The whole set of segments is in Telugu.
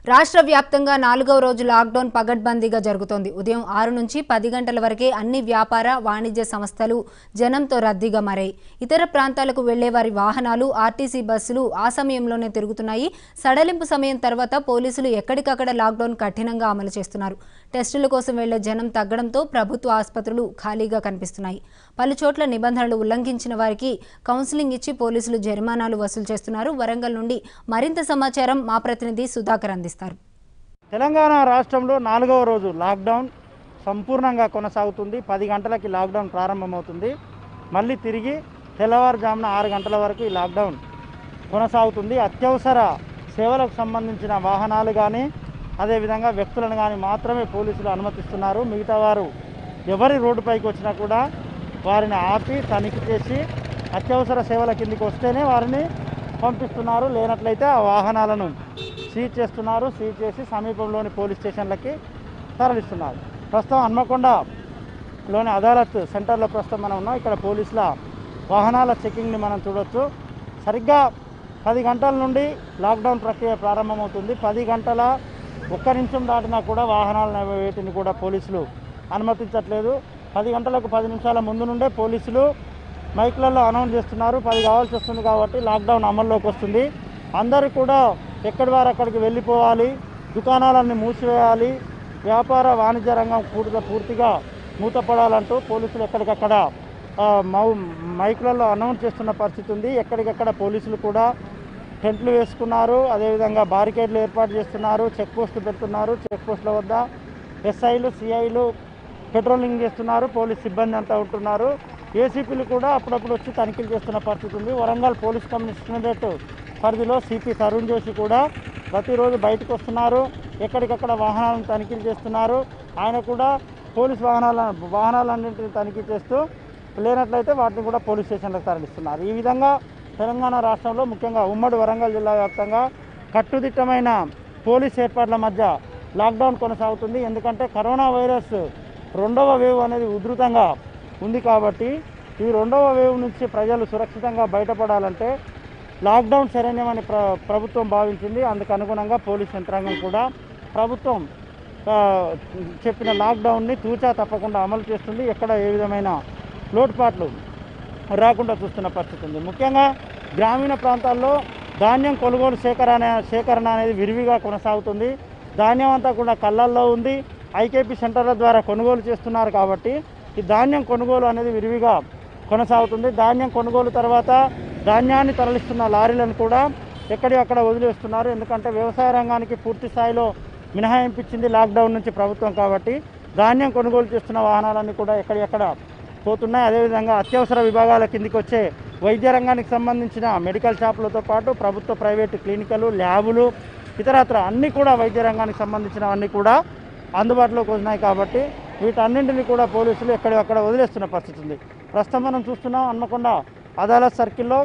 రాష్ట్ర వ్యాప్తంగా నాలుగవ రోజు లాక్డౌన్ పగడ్బందీగా జరుగుతోంది ఉదయం ఆరు నుంచి పది గంటల వరకే అన్ని వ్యాపార వాణిజ్య సంస్థలు జనంతో రద్దీగా మారాయి ఇతర ప్రాంతాలకు వెళ్లే వారి వాహనాలు ఆర్టీసీ బస్సులు ఆ సమయంలోనే తిరుగుతున్నాయి సడలింపు సమయం తర్వాత పోలీసులు ఎక్కడికక్కడ లాక్డౌన్ కఠినంగా అమలు చేస్తున్నారు టెస్టుల కోసం వెళ్లే జనం తగ్గడంతో ప్రభుత్వ ఆసుపత్రులు ఖాళీగా కనిపిస్తున్నాయి పలు చోట్ల నిబంధనలు ఉల్లంఘించిన వారికి కౌన్సిలింగ్ ఇచ్చి పోలీసులు జరిమానాలు వసూలు చేస్తున్నారు వరంగల్ నుండి మరింత సమాచారం మా ప్రతినిధి సుధాకర్ అందిస్తారు తెలంగాణ రాష్ట్రంలో నాలుగవ రోజు లాక్డౌన్ సంపూర్ణంగా కొనసాగుతుంది పది గంటలకి లాక్డౌన్ ప్రారంభమవుతుంది మళ్ళీ తిరిగి తెల్లవారుజామున ఆరు గంటల వరకు ఈ లాక్డౌన్ కొనసాగుతుంది అత్యవసర సేవలకు సంబంధించిన వాహనాలు కానీ అదేవిధంగా వ్యక్తులను కానీ మాత్రమే పోలీసులు అనుమతిస్తున్నారు మిగతా వారు ఎవరి రోడ్డుపైకి వచ్చినా కూడా వారిని ఆపి తనిఖీ చేసి అత్యవసర సేవల కిందికి వస్తేనే వారిని పంపిస్తున్నారు లేనట్లయితే ఆ వాహనాలను సీజ్ చేస్తున్నారు సీజ్ చేసి సమీపంలోని పోలీస్ స్టేషన్లకి తరలిస్తున్నారు ప్రస్తుతం హన్మకొండలోని అదాలత్ సెంటర్లో ప్రస్తుతం మనం ఉన్నాం ఇక్కడ పోలీసుల వాహనాల చెకింగ్ని మనం చూడొచ్చు సరిగ్గా పది గంటల నుండి లాక్డౌన్ ప్రక్రియ ప్రారంభమవుతుంది పది గంటల ఒక్క నిమిషం దాటినా కూడా వాహనాల వేటిని కూడా పోలీసులు అనుమతించట్లేదు పది గంటలకు పది నిమిషాల ముందు నుండే పోలీసులు మైక్లలో అనౌన్స్ చేస్తున్నారు పది కావాల్సి వస్తుంది కాబట్టి లాక్డౌన్ అమల్లోకి వస్తుంది అందరూ కూడా ఎక్కడి వారు అక్కడికి వెళ్ళిపోవాలి దుకాణాలన్నీ మూసివేయాలి వ్యాపార వాణిజ్య రంగం పూర్తిగా పూర్తిగా మూతపడాలంటూ పోలీసులు ఎక్కడికక్కడ ఆ, మౌ మైకులలో అనౌన్స్ చేస్తున్న పరిస్థితి ఉంది ఎక్కడికక్కడ పోలీసులు కూడా టెంట్లు వేసుకున్నారు అదేవిధంగా బారికేడ్లు ఏర్పాటు చేస్తున్నారు చెక్ పోస్టులు పెడుతున్నారు చెక్ పోస్టుల వద్ద ఎస్ఐలు సిఐలు పెట్రోలింగ్ చేస్తున్నారు పోలీస్ సిబ్బంది అంతా ఉంటున్నారు ఏసీపీలు కూడా అప్పుడప్పుడు వచ్చి తనిఖీలు చేస్తున్న పరిస్థితి ఉంది వరంగల్ పోలీస్ కమిషనరేట్ పరిధిలో సిపి తరుణ్ జోషి కూడా ప్రతిరోజు బయటకు వస్తున్నారు ఎక్కడికక్కడ వాహనాలను తనిఖీలు చేస్తున్నారు ఆయన కూడా పోలీస్ వాహనాల వాహనాలన్నింటినీ తనిఖీ చేస్తూ లేనట్లయితే వాటిని కూడా పోలీస్ స్టేషన్లకు తరలిస్తున్నారు ఈ విధంగా తెలంగాణ రాష్ట్రంలో ముఖ్యంగా ఉమ్మడి వరంగల్ జిల్లా వ్యాప్తంగా కట్టుదిట్టమైన పోలీస్ ఏర్పాట్ల మధ్య లాక్డౌన్ కొనసాగుతుంది ఎందుకంటే కరోనా వైరస్ రెండవ వేవ్ అనేది ఉధృతంగా ఉంది కాబట్టి ఈ రెండవ వేవ్ నుంచి ప్రజలు సురక్షితంగా బయటపడాలంటే లాక్డౌన్ శరణ్యమని ప్ర ప్రభుత్వం భావించింది అందుకు అనుగుణంగా పోలీస్ యంత్రాంగం కూడా ప్రభుత్వం ఆ, చెప్పిన లాక్డౌన్ని తూచా తప్పకుండా అమలు చేస్తుంది ఎక్కడ ఏ విధమైన లోటుపాట్లు రాకుండా చూస్తున్న పరిస్థితి ఉంది ముఖ్యంగా గ్రామీణ ప్రాంతాల్లో ధాన్యం కొనుగోలు సేకరణ సేకరణ అనేది విరివిగా కొనసాగుతుంది ధాన్యం అంతా కూడా కళ్ళల్లో ఉంది ఐకేపీ సెంటర్ల ద్వారా కొనుగోలు చేస్తున్నారు కాబట్టి ఈ ధాన్యం కొనుగోలు అనేది విరివిగా కొనసాగుతుంది ధాన్యం కొనుగోలు తర్వాత ధాన్యాన్ని తరలిస్తున్న లారీలను కూడా ఎక్కడి అక్కడ వదిలేస్తున్నారు ఎందుకంటే వ్యవసాయ రంగానికి పూర్తి స్థాయిలో మినహాయింపు ఇచ్చింది లాక్డౌన్ నుంచి ప్రభుత్వం కాబట్టి ధాన్యం కొనుగోలు చేస్తున్న వాహనాలన్నీ కూడా ఎక్కడెక్కడ పోతున్నాయి అదేవిధంగా అత్యవసర విభాగాల కిందికి వచ్చే వైద్య రంగానికి సంబంధించిన మెడికల్ షాపులతో పాటు ప్రభుత్వ ప్రైవేటు క్లినికలు ల్యాబులు ఇతరత్ర అన్నీ కూడా వైద్య రంగానికి సంబంధించినవన్నీ కూడా అందుబాటులోకి ఉన్నాయి కాబట్టి వీటన్నింటినీ కూడా పోలీసులు ఎక్కడెక్కడ వదిలేస్తున్న పరిస్థితి ఉంది ప్రస్తుతం మనం చూస్తున్నాం హన్మకొండ అదాలత్ సర్కిల్లో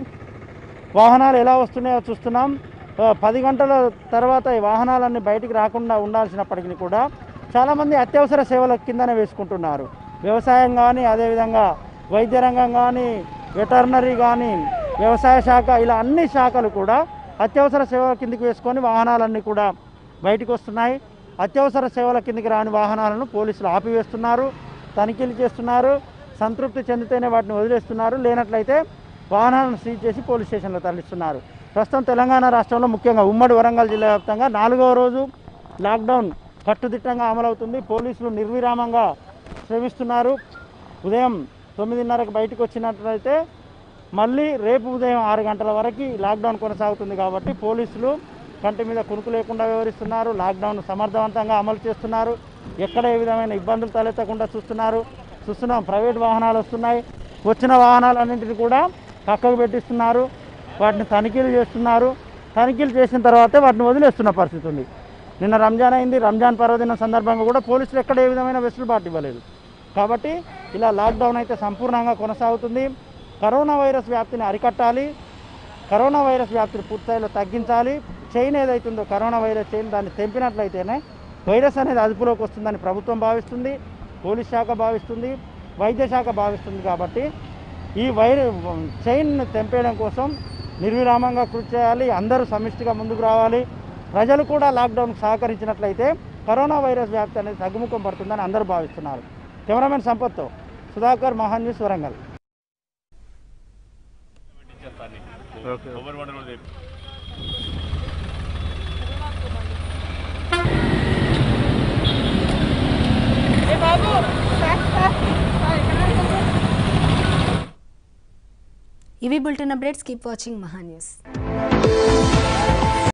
వాహనాలు ఎలా వస్తున్నాయో చూస్తున్నాం ఆ, పది గంటల తర్వాత ఈ వాహనాలన్నీ బయటికి రాకుండా ఉండాల్సినప్పటికీ కూడా చాలామంది అత్యవసర సేవల కిందనే వేసుకుంటున్నారు వ్యవసాయం కానీ అదేవిధంగా వైద్య రంగం కానీ వెటర్నరీ కానీ వ్యవసాయ శాఖ ఇలా అన్ని శాఖలు కూడా అత్యవసర సేవల కిందికి వేసుకొని వాహనాలన్నీ కూడా బయటికి వస్తున్నాయి అత్యవసర సేవల కిందికి రాని వాహనాలను పోలీసులు ఆపివేస్తున్నారు తనిఖీలు చేస్తున్నారు సంతృప్తి చెందితేనే వాటిని వదిలేస్తున్నారు లేనట్లయితే వాహనాలను సీజ్ చేసి పోలీస్ స్టేషన్లో తరలిస్తున్నారు ప్రస్తుతం తెలంగాణ రాష్ట్రంలో ముఖ్యంగా ఉమ్మడి వరంగల్ జిల్లా వ్యాప్తంగా నాలుగవ రోజు లాక్డౌన్ కట్టుదిట్టంగా అమలవుతుంది పోలీసులు నిర్విరామంగా శ్రమిస్తున్నారు ఉదయం తొమ్మిదిన్నరకు బయటకు వచ్చినట్లయితే మళ్ళీ రేపు ఉదయం ఆరు గంటల వరకు లాక్డౌన్ కొనసాగుతుంది కాబట్టి పోలీసులు కంటి మీద కునుకు లేకుండా వ్యవహరిస్తున్నారు లాక్డౌన్ సమర్థవంతంగా అమలు చేస్తున్నారు ఎక్కడ ఏ విధమైన ఇబ్బందులు తలెత్తకుండా చూస్తున్నారు చూస్తున్నాం ప్రైవేట్ వాహనాలు వస్తున్నాయి వచ్చిన వాహనాలన్నింటినీ కూడా పక్కకు పెట్టిస్తున్నారు వాటిని తనిఖీలు చేస్తున్నారు తనిఖీలు చేసిన తర్వాతే వాటిని వదిలేస్తున్న పరిస్థితి ఉంది నిన్న రంజాన్ అయింది రంజాన్ పర్వదినం సందర్భంగా కూడా పోలీసులు ఎక్కడ ఏ విధమైన వెసులుబాటు ఇవ్వలేదు కాబట్టి ఇలా లాక్డౌన్ అయితే సంపూర్ణంగా కొనసాగుతుంది కరోనా వైరస్ వ్యాప్తిని అరికట్టాలి కరోనా వైరస్ వ్యాప్తిని పూర్తిస్థాయిలో తగ్గించాలి చైన్ ఏదైతుందో కరోనా వైరస్ చైన్ దాన్ని తెంపినట్లయితేనే వైరస్ అనేది అదుపులోకి వస్తుందని ప్రభుత్వం భావిస్తుంది పోలీస్ శాఖ భావిస్తుంది వైద్య శాఖ భావిస్తుంది కాబట్టి ఈ వైర చైన్ తెంపేయడం కోసం నిర్విరామంగా కృషి చేయాలి అందరూ సమిష్టిగా ముందుకు రావాలి ప్రజలు కూడా లాక్డౌన్కి సహకరించినట్లయితే కరోనా వైరస్ వ్యాప్తి అనేది తగ్గుముఖం పడుతుందని అందరూ భావిస్తున్నారు కెమెరామెన్ సంపత్తో సుధాకర్ మహాన్ న్యూస్ వరంగల్ ఇవి bulletin updates keep watching Mahaa news